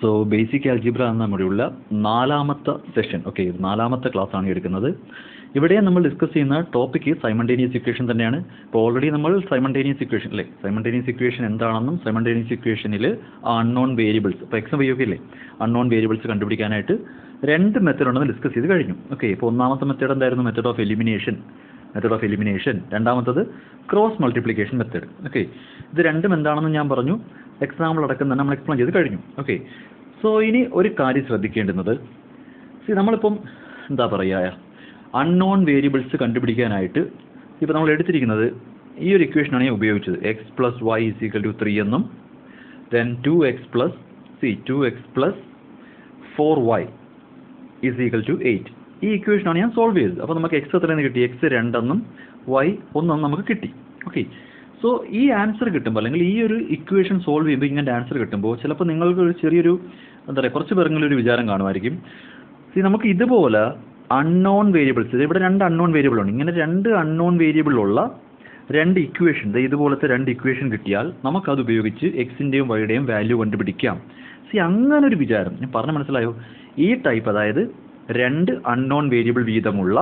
so basic algebra എന്ന നമ്മളുള്ള നാലാമത്തെ session okay നാലാമത്തെ ക്ലാസ് ആണ് എടുക്കുന്നത് ഇവിടെ നമ്മൾ ഡിസ്കസ് ചെയ്യുന്ന ടോപ്പിക് സൈമണ്ടേനിയസ് ഇക്വേഷൻ തന്നെയാണ് ഇപ്പോൾ ഓൾറെഡി നമ്മൾ സൈമണ്ടേനിയസ് ഇക്വേഷൻ അല്ലേ സൈമണ്ടേനിയസ് ഇക്വേഷൻ എന്താണെന്നും സൈമണ്ടേനിയസ് ഇക്വേഷനിൽ അൺനോൺ വേരിയബിൾസ് ഇപ്പോൾ എക്സ് വൈ ഒക്കെ ഇല്ലേ അൺനോൺ വേരിയബിൾസ് കണ്ടുപിടിക്കാനായിട്ട് രണ്ട് മെത്തേഡ് ഉണ്ടെന്ന് ഡിസ്കസ് ചെയ്ത് കഴിഞ്ഞു ഓക്കെ ഇപ്പോൾ ഒന്നാമത്തെ മെത്തേഡ് എന്തായിരുന്നു method of elimination method of elimination രണ്ടാമത്തത് ക്രോസ് മൾട്ടിപ്ലിക്കേഷൻ മെത്തേഡ് ഓക്കെ ഇത് രണ്ടും എന്താണെന്ന് ഞാൻ പറഞ്ഞു എക്സാമ്പിൾ അടക്കം തന്നെ നമ്മൾ എക്സ്പ്ലെയിൻ ചെയ്ത് കഴിഞ്ഞു ഓക്കെ സോ ഇനി ഒരു കാര്യം ശ്രദ്ധിക്കേണ്ടുന്നത് സി നമ്മളിപ്പം എന്താ പറയുക അൺനോൺ വേരിയബിൾസ് കണ്ടുപിടിക്കാനായിട്ട് ഇപ്പോൾ നമ്മൾ എടുത്തിരിക്കുന്നത് ഈ ഒരു ഇക്വേഷനാണ് ഞാൻ ഉപയോഗിച്ചത് x plus y is equal to three എന്നും then two x plus see two x plus four y is equal to eight ഈ ഇക്വേഷനാണ് ഞാൻ സോൾവ് ചെയ്തത് അപ്പോൾ നമുക്ക് എക്സ് എത്രയെന്ന് കിട്ടി എക്സ് രണ്ടെന്നും വൈ ഒന്നെന്നും നമുക്ക് കിട്ടി ഓക്കെ സോ ഈ ആൻസർ കിട്ടുമ്പോൾ അല്ലെങ്കിൽ ഈ ഒരു ഇക്വേഷൻ സോൾവ് ചെയ്യുമ്പോൾ ഇങ്ങനെ ആൻസർ കിട്ടുമ്പോൾ ചിലപ്പോൾ നിങ്ങൾക്ക് ഒരു ചെറിയൊരു എന്താ പറയുക കുറച്ച് പേരെങ്കിലും ഒരു വിചാരം കാണുമായിരിക്കും സി നമുക്ക് ഇതുപോലെ അൺനോൺ വേരിയബിൾസ് ഇവിടെ രണ്ട് അൺനോൺ വേരിയബിൾ ഉണ്ട് ഇങ്ങനെ രണ്ട് അൺനോൺ വേരിയബിളുള്ള രണ്ട് ഇക്വേഷൻ ഇതുപോലത്തെ രണ്ട് ഇക്വേഷൻ കിട്ടിയാൽ നമുക്കത് ഉപയോഗിച്ച് എക്സിൻ്റെയും വൈയുടെയും വാല്യൂ കണ്ടുപിടിക്കാം സി അങ്ങനെ ഒരു വിചാരം ഞാൻ പറഞ്ഞ മനസ്സിലായോ ഈ ടൈപ്പ് അതായത് രണ്ട് അൺനോൺ വേരിയബിൾ വീതമുള്ള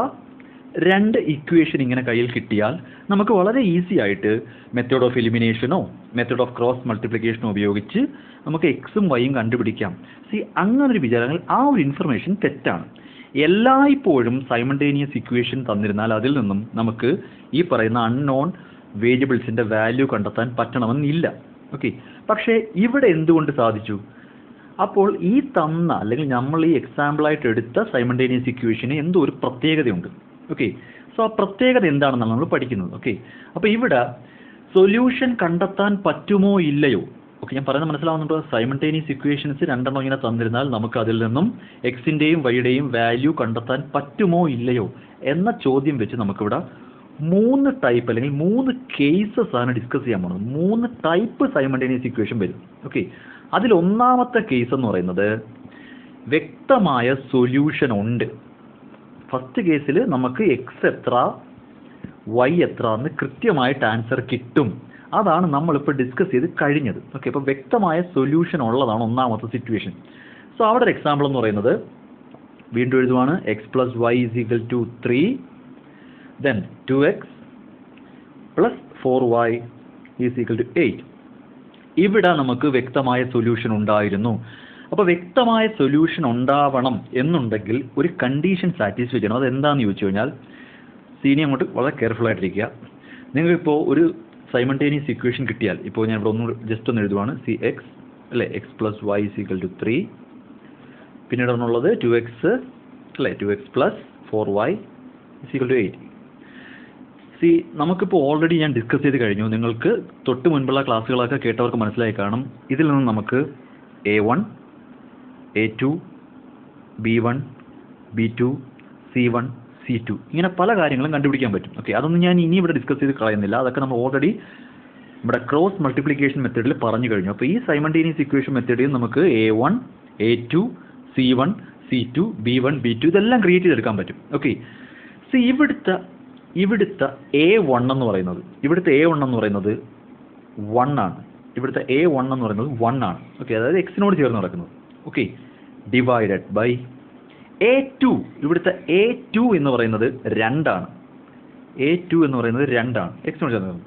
രണ്ട് ഇക്വേഷൻ ഇങ്ങനെ കയ്യിൽ കിട്ടിയാൽ നമുക്ക് വളരെ ഈസി ആയിട്ട് മെത്തേഡ് ഓഫ് എലിമിനേഷനോ മെത്തേഡ് ഓഫ് ക്രോസ് മൾട്ടിപ്ലിക്കേഷനോ ഉപയോഗിച്ച് നമുക്ക് എക്സും വൈയും കണ്ടുപിടിക്കാം സി അങ്ങനൊരു വിചാരങ്ങൾ ആ ഒരു ഇൻഫർമേഷൻ തെറ്റാണ് എല്ലായ്പ്പോഴും സൈമൾട്ടേനിയസ് ഇക്വേഷൻ തന്നിരുന്നാൽ അതിൽ നിന്നും നമുക്ക് ഈ പറയുന്ന അൺനോൺ വേരിയബിൾസിൻ്റെ വാല്യൂ കണ്ടെത്താൻ പറ്റണമെന്നില്ല ഓക്കെ പക്ഷേ ഇവിടെ എന്തുകൊണ്ട് സാധിച്ചു അപ്പോൾ ഈ തന്ന അല്ലെങ്കിൽ നമ്മൾ ഈ എക്സാമ്പിളായിട്ട് എടുത്ത സൈമൾട്ടേനിയസ് ഇക്വേഷന് എന്തോ ഒരു പ്രത്യേകതയുണ്ട് ഓക്കെ സോ ആ പ്രത്യേകത എന്താണെന്നാണ് നമ്മൾ പഠിക്കുന്നത് ഓക്കെ അപ്പോൾ ഇവിടെ സൊല്യൂഷൻ കണ്ടെത്താൻ പറ്റുമോ ഇല്ലയോ ഓക്കെ ഞാൻ പറയുന്നത് മനസ്സിലാവുന്നുണ്ടോ സൈമൾട്ടേനിയസ് ഇക്വേഷൻസ് രണ്ടെണ്ണം ഇങ്ങനെ തന്നിരുന്നാൽ നമുക്ക് അതിൽ നിന്നും എക്സിൻ്റെയും വൈയുടെയും വാല്യൂ കണ്ടെത്താൻ പറ്റുമോ ഇല്ലയോ എന്ന ചോദ്യം വെച്ച് നമുക്കിവിടെ മൂന്ന് ടൈപ്പ് അല്ലെങ്കിൽ മൂന്ന് കേസസ് ആണ് ഡിസ്കസ് ചെയ്യാൻ പോകുന്നത് മൂന്ന് ടൈപ്പ് സൈമൾട്ടേനിയസ് ഇക്വേഷൻ വരും ഓക്കെ അതിൽ ഒന്നാമത്തെ കേസ് എന്ന് പറയുന്നത് വ്യക്തമായ സൊല്യൂഷൻ ഉണ്ട് ഫസ്റ്റ് കേസിൽ നമുക്ക് എക്സ് എത്ര വൈ എത്ര എന്ന് കൃത്യമായിട്ട് ആൻസർ കിട്ടും അതാണ് നമ്മളിപ്പോൾ ഡിസ്കസ് ചെയ്ത് കഴിഞ്ഞത് ഓക്കെ അപ്പോൾ വ്യക്തമായ സൊല്യൂഷൻ ഉള്ളതാണ് ഒന്നാമത്തെ സിറ്റുവേഷൻ സോ അവിടെ ഒരു എക്സാമ്പിൾ എന്ന് പറയുന്നത് വീണ്ടും എഴുതുവാണ് x plus y is equal to three then two x plus four y is equal to eight ഇവിടെ നമുക്ക് വ്യക്തമായ സൊല്യൂഷൻ ഉണ്ടായിരുന്നു അപ്പോൾ വ്യക്തമായ സൊല്യൂഷൻ ഉണ്ടാവണം എന്നുണ്ടെങ്കിൽ ഒരു കണ്ടീഷൻ സാറ്റിസ്ഫൈ ചെയ്യണം അത് എന്താണെന്ന് ചോദിച്ചു കഴിഞ്ഞാൽ സീനി അങ്ങോട്ട് വളരെ കെയർഫുൾ ആയിട്ടിരിക്കുക നിങ്ങൾക്കിപ്പോൾ ഒരു സൈമൾട്ടേനിയസ് ഇക്വേഷൻ കിട്ടിയാൽ ഇപ്പോൾ ഞാൻ ഇവിടെ ഒന്ന് ജസ്റ്റ് ഒന്ന് എഴുതുവാണ് സി എക്സ് അല്ലേ x plus y equal to three പിന്നീട് ഒന്നുള്ളത് ടു എക്സ് അല്ലേ two x plus four y equal to eight see നമുക്കിപ്പോൾ ഓൾറെഡി ഞാൻ ഡിസ്കസ് ചെയ്ത് കഴിഞ്ഞു നിങ്ങൾക്ക് തൊട്ട് മുൻപുള്ള ക്ലാസ്സുകളൊക്കെ കേട്ടവർക്ക് മനസ്സിലായി കാണും ഇതിൽ നിന്ന് നമുക്ക് a one a two b one b two c one c two ഇങ്ങനെ പല കാര്യങ്ങളും കണ്ടുപിടിക്കാൻ പറ്റും ഓക്കെ അതൊന്നും ഞാൻ ഇനി ഇവിടെ ഡിസ്കസ് ചെയ്ത് കളയുന്നില്ല അതൊക്കെ നമ്മൾ ഓൾറെഡി ഇവിടെ ക്രോസ് മൾട്ടിപ്ലിക്കേഷൻ മെത്തേഡിൽ പറഞ്ഞു കഴിഞ്ഞു അപ്പോൾ ഈ സൈമൾട്ടേനിയസ് ഇക്വേഷൻ മെത്തേഡിൽ നമുക്ക് a one a two c one c two b one b two ഇതെല്ലാം ക്രിയേറ്റ് ചെയ്തെടുക്കാൻ പറ്റും ഓക്കെ സി ഇവിടുത്തെ ഇവിടുത്തെ എ വൺ എന്ന് പറയുന്നത് ഇവിടുത്തെ എ വൺ എന്ന് പറയുന്നത് വൺ ആണ് ഇവിടുത്തെ എ വൺ എന്ന് പറയുന്നത് വൺ ആണ് ഓക്കെ അതായത് എക്സിനോട് ചേർന്ന് നടക്കുന്നത് okay divided by a two ഇവിടുത്തെ എ ടു എന്ന് പറയുന്നത് രണ്ടാണ് എ ടു എന്ന് പറയുന്നത് രണ്ടാണ് എക്സിനോട് ചേർന്ന്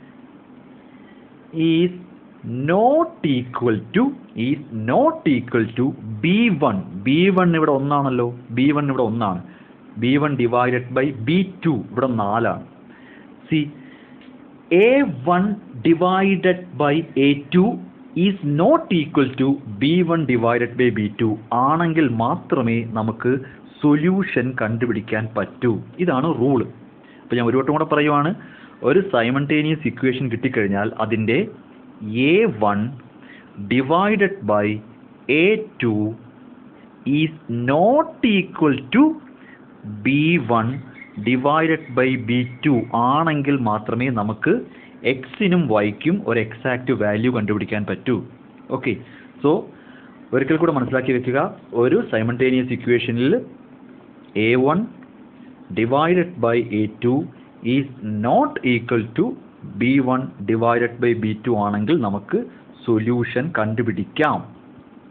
is not equal to is not equal to b one b one ഇവിടെ ഒന്നാണല്ലോ ബി വൺ ഇവിടെ ഒന്നാണ് b one divided by b two ഇവിടെ നാലാണ് see a one divided by a two is not equal to b one divided by b two ആണെങ്കിൽ മാത്രമേ നമുക്ക് solution കണ്ടുപിടിക്കാൻ പറ്റൂ ഇതാണ് റൂള് അപ്പോൾ ഞാൻ ഒരു വട്ടം കൂടെ പറയുവാണ് ഒരു സൈമൾട്ടേനിയസ് ഇക്വേഷൻ കിട്ടിക്കഴിഞ്ഞാൽ അതിൻ്റെ a one divided by a two is not equal to b one divided by b two ആണെങ്കിൽ മാത്രമേ നമുക്ക് എക്സിനും വൈക്കും ഒരു എക്സാക്റ്റ് വാല്യൂ കണ്ടുപിടിക്കാൻ പറ്റൂ ഓക്കെ സോ ഒരിക്കൽ കൂടെ മനസ്സിലാക്കി വെക്കുക ഒരു സൈമൾട്ടേനിയസ് ഇക്വേഷനിൽ a one divided by a two is not equal to b one divided by b two ആണെങ്കിൽ നമുക്ക് സൊല്യൂഷൻ കണ്ടുപിടിക്കാം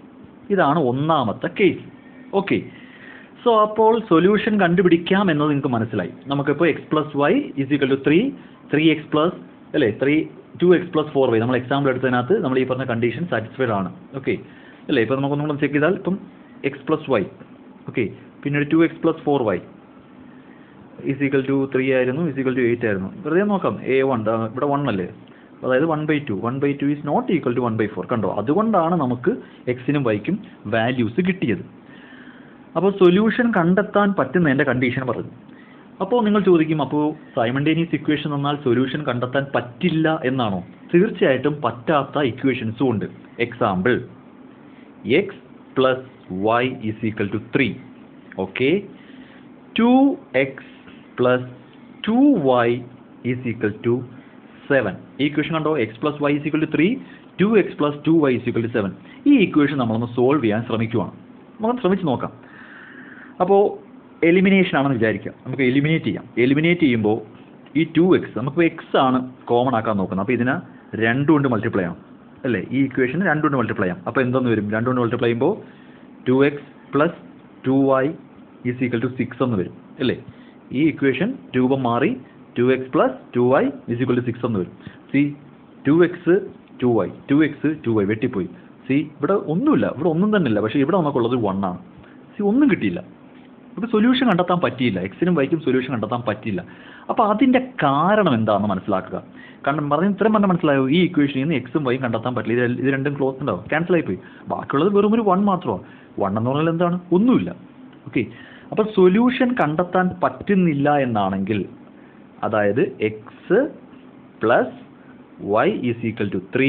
ഇതാണ് ഒന്നാമത്തെ കേസ് ഓക്കെ സോ അപ്പോൾ സൊല്യൂഷൻ കണ്ടുപിടിക്കാം എന്നത് നിങ്ങൾക്ക് മനസ്സിലായി നമുക്കിപ്പോൾ x plus y is equal to three three x plus അല്ലേ three two x plus four y നമ്മൾ എക്സാമ്പിൾ എടുത്തതിനകത്ത് നമ്മൾ ഈ പറഞ്ഞ കണ്ടീഷൻ സാറ്റിസ്ഫൈഡ് ആണ് ഓക്കെ അല്ലേ ഇപ്പോൾ നമുക്കൊന്നും കൂടെ ചെക്ക് ചെയ്താൽ ഇപ്പം എക്സ് പ്ലസ് വൈ ഓക്കെ പിന്നീട് two x plus four y is equal to three ആയിരുന്നു ഈസിക്കൽ ടു എയ്റ്റ് ആയിരുന്നു വെറുതെ നോക്കാം എ വൺ ഇവിടെ വൺ അല്ലേ അതായത് one by two one by two is not equal to one by four കണ്ടോ അതുകൊണ്ടാണ് നമുക്ക് എക്സിനും വൈക്കും വാല്യൂസ് കിട്ടിയത് അപ്പോൾ സൊല്യൂഷൻ കണ്ടെത്താൻ പറ്റുന്നതിൻ്റെ കണ്ടീഷൻ പറഞ്ഞു അപ്പോൾ നിങ്ങൾ ചോദിക്കും അപ്പോൾ സൈമണ്ടേനിയസ് ഇക്വേഷൻ എന്നാൽ സൊല്യൂഷൻ കണ്ടെത്താൻ പറ്റില്ല എന്നാണോ തീർച്ചയായിട്ടും പറ്റാത്ത ഇക്വേഷൻസും ഉണ്ട് example x plus y is equal to three okay two x plus two y is equal to seven ഈ ഇക്വേഷൻ കണ്ടോ x plus y is equal to three two x plus two y is equal to seven ഈ equation നമ്മളൊന്ന് solve ചെയ്യാൻ ശ്രമിക്കുവാണ് നമുക്ക് ശ്രമിച്ച് നോക്കാം അപ്പോൾ എലിമിനേഷൻ ആണെന്ന് വിചാരിക്കുക നമുക്ക് എലിമിനേറ്റ് ചെയ്യാം എലിമിനേറ്റ് ചെയ്യുമ്പോൾ ഈ ടു എക്സ് നമുക്ക് എക്സ് ആണ് കോമൺ ആക്കാൻ നോക്കുന്നത് അപ്പോൾ ഇതിനെ രണ്ട് കൊണ്ട് മൾട്ടിപ്ലൈ ചെയ്യാം അല്ലേ ഈ ഇക്വേഷൻ രണ്ട് കൊണ്ട് മൾട്ടിപ്ലൈ ചെയ്യാം അപ്പോൾ എന്തെന്ന് വരും രണ്ട് കൊണ്ട് മൾട്ടിപ്ലൈ ചെയ്യുമ്പോൾ two x plus two y is equal to six എന്ന് വരും അല്ലേ ഈ ഇക്വേഷൻ രൂപം മാറി two x plus two y is equal to six എന്ന് വരും see two x two y two x two y വെട്ടിപ്പോയി സി ഇവിടെ ഒന്നുമില്ല ഇവിടെ ഒന്നും തന്നെ ഇല്ല പക്ഷേ ഇവിടെ നമുക്കുള്ളത് വൺ ആണ് സി ഒന്നും കിട്ടിയില്ല നമുക്ക് സൊല്യൂഷൻ കണ്ടെത്താൻ പറ്റിയില്ല എക്സിനും വൈക്കും സൊല്യൂഷൻ കണ്ടെത്താൻ പറ്റിയില്ല അപ്പോൾ അതിൻ്റെ കാരണം എന്താണെന്ന് മനസ്സിലാക്കുക കാരണം പറഞ്ഞ ഇത്രയും പറഞ്ഞാൽ മനസ്സിലായോ ഈ ഇക്വേഷനിൽ നിന്ന് എക്സും വൈയും കണ്ടെത്താൻ പറ്റില്ല ഇത് ഇത് രണ്ടും ക്ലോസ് ഉണ്ടാവും ക്യാൻസൽ ആയിപ്പോയി ബാക്കിയുള്ളത് വെറും ഒരു വൺ മാത്രമാണ് വൺ എന്ന് പറഞ്ഞാൽ എന്താണ് ഒന്നുമില്ല ഓക്കെ അപ്പോൾ സൊല്യൂഷൻ കണ്ടെത്താൻ പറ്റുന്നില്ല എന്നാണെങ്കിൽ അതായത് x plus y is equal to three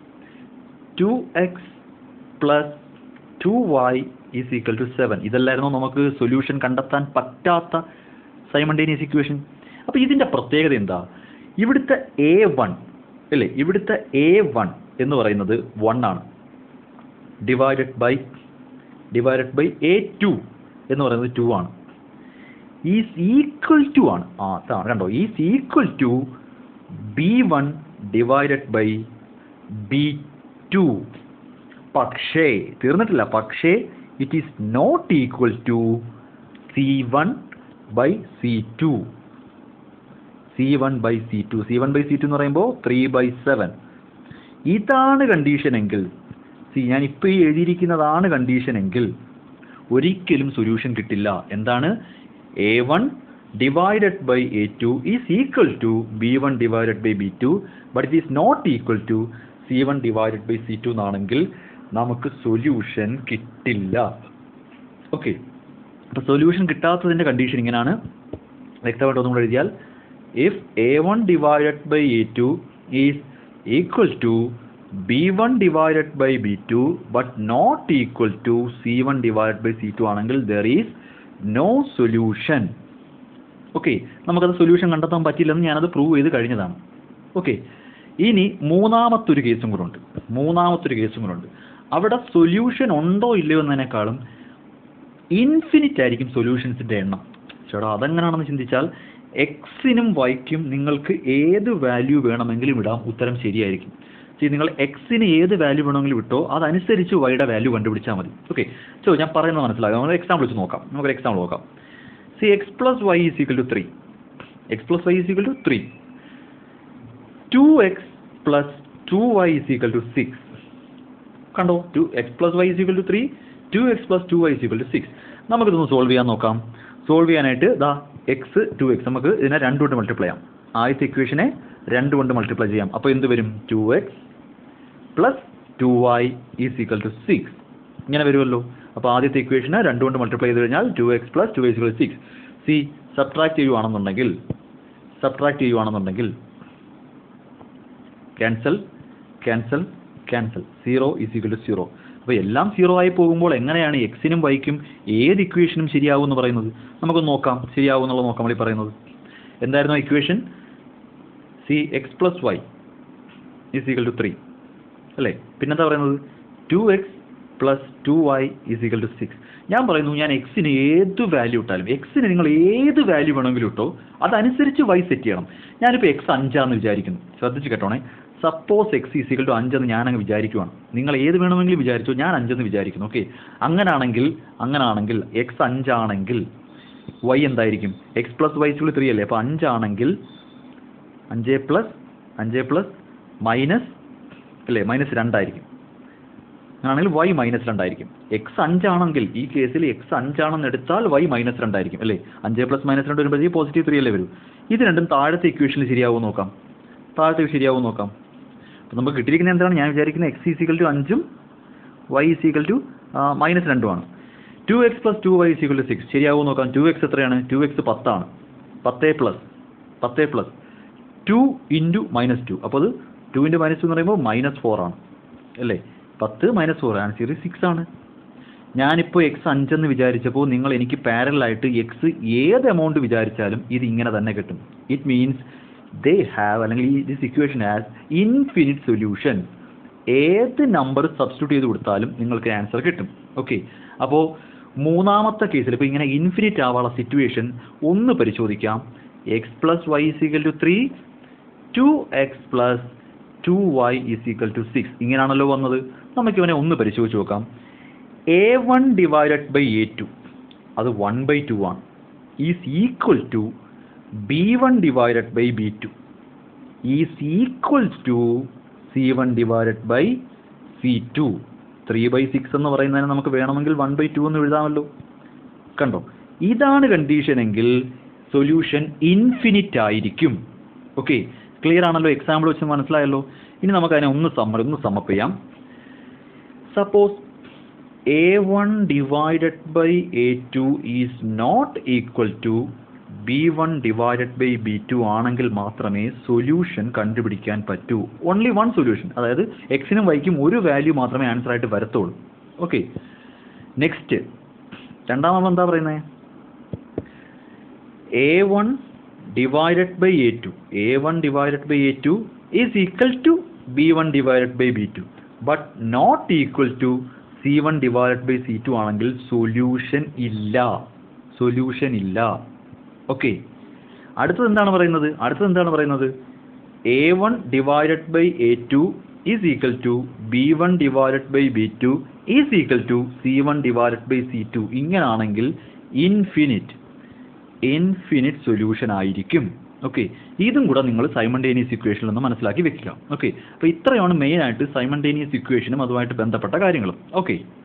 two x plus two y is equal to seven ഇതല്ലായിരുന്നു നമുക്ക് സൊല്യൂഷൻ കണ്ടെത്താൻ പറ്റാത്ത സൈമണ്ടേനിയസ് ഇക്വേഷൻ അപ്പോൾ ഇതിൻ്റെ പ്രത്യേകത എന്താ ഇവിടുത്തെ എ വൺ അല്ലേ ഇവിടുത്തെ എ വൺ എന്ന് പറയുന്നത് വൺ ആണ് divided by divided by a two എന്ന് പറയുന്നത് ടു ആണ് ഈസ് ഈക്വൽ ടു ആണ് ആ അതാണ് കണ്ടോ is equal to b one divided by b two പക്ഷേ തീർന്നിട്ടില്ല പക്ഷേ it is not equal to c one by c two c one by c two c one by c two എന്ന് പറയുമ്പോൾ three by seven ഇതാണ് condition എങ്കിൽ see ഞാൻ ഇപ്പോൾ ഈ എഴുതിയിരിക്കുന്നതാണ് കണ്ടീഷൻ എങ്കിൽ ഒരിക്കലും സൊല്യൂഷൻ കിട്ടില്ല എന്താണ് a one divided by a two is equal to b one divided by b two but it is not equal to c one divided by c two എന്നാണെങ്കിൽ നമുക്ക് സൊല്യൂഷൻ കിട്ടില്ല ഓക്കെ അപ്പോൾ solution കിട്ടാത്തതിൻ്റെ condition ഇങ്ങനെയാണ് വ്യക്തമായിട്ട് ഒന്നും കൂടെ എഴുതിയാൽ if a one divided by a two is equal to b one divided by b two but not equal to c one divided by c two ആണെങ്കിൽ there is no solution okay നമുക്കത് solution കണ്ടെത്താൻ പറ്റില്ലെന്ന് ഞാനത് prove ചെയ്ത് കഴിഞ്ഞതാണ് okay ഇനി മൂന്നാമത്തൊരു കേസും കൂടെ ഉണ്ട് മൂന്നാമത്തൊരു കേസും കൂടെ ഉണ്ട് അവിടെ സൊല്യൂഷൻ ഉണ്ടോ ഇല്ലയോ എന്നതിനേക്കാളും ഇൻഫിനിറ്റ് ആയിരിക്കും സൊല്യൂഷൻസിൻ്റെ എണ്ണം ചേട്ടാ അതെങ്ങനെയാണെന്ന് ചിന്തിച്ചാൽ എക്സിനും വൈക്കും നിങ്ങൾക്ക് ഏത് വാല്യൂ വേണമെങ്കിലും ഇടാം ഉത്തരം ശരിയായിരിക്കും See, നിങ്ങൾ എക്സിന് ഏത് വാല്യൂ വേണമെങ്കിലും ഇട്ടോ അതനുസരിച്ച് വൈയുടെ വാല്യൂ കണ്ടുപിടിച്ചാൽ മതി ഓക്കെ സോ ഞാൻ പറയുന്നത് മനസ്സിലാകും നമ്മൾ എക്സാമ്പിൾ വെച്ച് നോക്കാം നമുക്കൊരു എക്സാമ്പിൾ നോക്കാം see x plus y is equal to three x plus y is equal to three two x plus two y is equal to six കണ്ടോ two x plus y is equal to three two x plus two y is equal to six നമുക്കിതൊന്ന് solve ചെയ്യാൻ നോക്കാം solve ചെയ്യാനായിട്ട് ദാ X to x നമുക്ക് ഇതിനെ രണ്ട് കൊണ്ട് മൾട്ടിപ്ലൈ ചെയ്യാം ആദ്യത്തെ ഇക്വേഷനെ രണ്ട് കൊണ്ട് മൾട്ടിപ്ലൈ ചെയ്യാം അപ്പോൾ എന്ത് വരും two x plus two y is equal to six ഇങ്ങനെ വരുമല്ലോ അപ്പോൾ ആദ്യത്തെ ഇക്വേഷനെ രണ്ട് കൊണ്ട് മൾട്ടിപ്ലൈ ചെയ്ത് കഴിഞ്ഞാൽ two x plus two equal six see subtract ചെയ്യുവാണെന്നുണ്ടെങ്കിൽ സബ്ട്രാക്ട് ചെയ്യുവാണെന്നുണ്ടെങ്കിൽ cancel cancel cancel zero is equal to zero അപ്പോൾ എല്ലാം സീറോ ആയി പോകുമ്പോൾ എങ്ങനെയാണ് എക്സിനും വൈക്കും ഏത് ഇക്വേഷനും ശരിയാവും എന്ന് പറയുന്നത് നമുക്ക് നോക്കാം ശരിയാവും എന്നുള്ളത് നോക്കാം നമ്മൾ ഈ പറയുന്നത് എന്തായിരുന്നു equation see x plus y is equal to three അല്ലേ പിന്നെന്താ പറയുന്നത് two x plus two y is equal to six ഞാൻ പറയുന്നു ഞാൻ എക്സിന് ഏത് വാല്യൂ ഇട്ടാലും എക്സിന് നിങ്ങൾ ഏത് വാല്യൂ വേണമെങ്കിലും ഇട്ടോ അതനുസരിച്ച് വൈ സെറ്റ് ചെയ്യണം ഞാനിപ്പോൾ എക്സ് അഞ്ചാന്ന് വിചാരിക്കുന്നു ശ്രദ്ധിച്ച് കേട്ടോണേ സപ്പോസ് എക്സ് ഈസിക്കൽ ടു അഞ്ചെന്ന് ഞാൻ അങ്ങ് വിചാരിക്കുവാണ് നിങ്ങൾ ഏത് വേണമെങ്കിലും വിചാരിച്ചു ഞാൻ അഞ്ചെന്ന് വിചാരിക്കുന്നു ഓക്കെ അങ്ങനാണെങ്കിൽ അങ്ങനാണെങ്കിൽ എക്സ് അഞ്ചാണെങ്കിൽ വൈ എന്തായിരിക്കും x plus y is equal three അല്ലേ അപ്പോൾ അഞ്ചാണെങ്കിൽ അഞ്ച് പ്ലസ് അഞ്ച് പ്ലസ് മൈനസ് അല്ലേ മൈനസ് രണ്ടായിരിക്കും ആണെങ്കിൽ വൈ മൈനസ് രണ്ടായിരിക്കും എക്സ് അഞ്ചാണെങ്കിൽ ഈ കേസിൽ എക്സ് അഞ്ചാണെന്ന് എടുത്താൽ വൈ മൈനസ് രണ്ടായിരിക്കും അല്ലേ അഞ്ച് പ്ലസ് മൈനസ് രണ്ട് വരുമ്പോഴത്തേക്ക് പോസിറ്റീവ് ത്രീ അല്ലേ വരൂ ഇത് രണ്ടും താഴത്തെ ഇക്വേഷനിൽ ശരിയാവുമോ നോക്കാം താഴത്തെ ശരിയാവുമോ നോക്കാം അപ്പോൾ നമുക്ക് കിട്ടിയിരിക്കുന്ന എന്താണ് ഞാൻ വിചാരിക്കുന്നത് എക്സ് ഈസിക്കൽ ടു അഞ്ചും വൈ ഈസിക്കൽ ടു മൈനസ് രണ്ടുമാണ് two x plus two y is equal to six ശരിയാവുമോ നോക്കാം ടു എക്സ് എത്രയാണ് ടു എക്സ് പത്താണ് പത്തേ പ്ലസ് പത്തേ plus two into minus two അപ്പോൾ അത് ടു ഇൻറ്റു മൈനസ് ടു എന്ന് പറയുമ്പോൾ മൈനസ് ഫോർ ആണ് അല്ലേ പത്ത് മൈനസ് ഫോർ ആൻസർ സിക്സ് ആണ് ഞാനിപ്പോൾ എക്സ് അഞ്ചെന്ന് വിചാരിച്ചപ്പോൾ നിങ്ങൾ എനിക്ക് പാരലായിട്ട് എക്സ് ഏത് എമൗണ്ട് വിചാരിച്ചാലും ഇത് ഇങ്ങനെ തന്നെ കിട്ടും ഇറ്റ് മീൻസ് ദേ ഹാവ് അല്ലെങ്കിൽ ഈ this equation has infinite solution ഏത് നമ്പർ സബ്സ്റ്റിറ്റ്യൂട്ട് ചെയ്ത് കൊടുത്താലും നിങ്ങൾക്ക് ആൻസർ കിട്ടും ഓക്കെ അപ്പോൾ മൂന്നാമത്തെ കേസിൽ ഇപ്പോൾ ഇങ്ങനെ ഇൻഫിനിറ്റ് ആവാനുള്ള സിറ്റുവേഷൻ ഒന്ന് പരിശോധിക്കാം x plus y is equal to three two x plus two y is equal to six ഇങ്ങനെയാണല്ലോ വന്നത് നമുക്ക് ഇവനെ ഒന്ന് പരിശോധിച്ച് നോക്കാം a one divided by a two അത് വൺ ബൈ ടു ആണ് is equal to b one divided by b two is equal to c one divided by c two three by six എന്ന് പറയുന്നതിന് നമുക്ക് വേണമെങ്കിൽ വൺ ബൈ ടു എന്ന് എഴുതാമല്ലോ കണ്ടോ ഇതാണ് condition എങ്കിൽ സൊല്യൂഷൻ ഇൻഫിനിറ്റ് ആയിരിക്കും ഓക്കെ ക്ലിയർ ആണല്ലോ എക്സാമ്പിൾ വെച്ച് മനസ്സിലായല്ലോ ഇനി നമുക്ക് അതിനെ ഒന്ന് സമ്മർ ഒന്ന് സമ്മപ്പ് ചെയ്യാം suppose a one divided by a two is not equal to b one divided by b two ആണെങ്കിൽ മാത്രമേ സൊല്യൂഷൻ കണ്ടുപിടിക്കാൻ പറ്റൂ ഓൺലി വൺ സൊല്യൂഷൻ അതായത് എക്സിനും വൈക്കും ഒരു വാല്യൂ മാത്രമേ ആൻസർ ആയിട്ട് വരത്തുള്ളൂ ഓക്കെ നെക്സ്റ്റ് രണ്ടാം നമ്മൾ എന്താ പറയുന്നത് a one divided by a two a one divided by a two is equal to b one divided by b two but not equal to c one divided by c two ആണെങ്കിൽ solution ഇല്ല solution ഇല്ല okay അടുത്തത് എന്താണ് പറയുന്നത് അടുത്തത് എന്താണ് പറയുന്നത് a one divided by a two is equal to b one divided by b two is equal to c one divided by c to ഇങ്ങനാണെങ്കിൽ ഇൻഫിനിറ്റ് ഇൻഫിനിറ്റ് സൊല്യൂഷൻ ആയിരിക്കും ഓക്കെ ഇതും കൂടെ നിങ്ങൾ സൈമണ്ടേനിയസ് ഇക്വേഷനിൽ ഒന്ന് മനസ്സിലാക്കി വെക്കുക ഓക്കെ അപ്പോൾ ഇത്രയാണ് മെയിനായിട്ട് സൈമണ്ടേനിയസ് ഇക്വേഷനും അതുമായിട്ട് ബന്ധപ്പെട്ട കാര്യങ്ങളും ഓക്കെ